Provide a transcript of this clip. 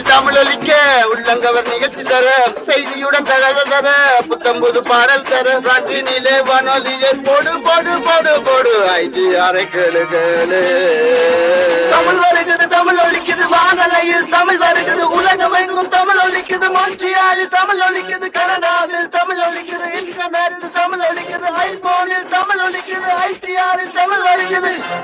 வானலையில் தமிழ் ஒலிக்க உள்ளங்கவர் நிகழ்ச்சி தர செய்தியுடன் தகவல் தர புத்தம்புது பாடல் தர காற்றினிலே வானொலியை போடு போடு போடு போடு ஐந்து அரை கேளு கேளு தமிழ் வருகிறது தமிழ் ஒலிக்குது வானலையில் தமிழ் வருகிறது உலகம் எங்கும் தமிழ் ஒலிக்குது மொன்றியாலில் தமிழ் ஒலிக்குது கனடாவில் தமிழ் ஒலிக்குது இன்டர்நெட்டில் தமிழ் ஒலிக்குது ஐபோனில் தமிழ் ஒலிக்குது ஐடிஆரில் தமிழ் ஒலிக்குது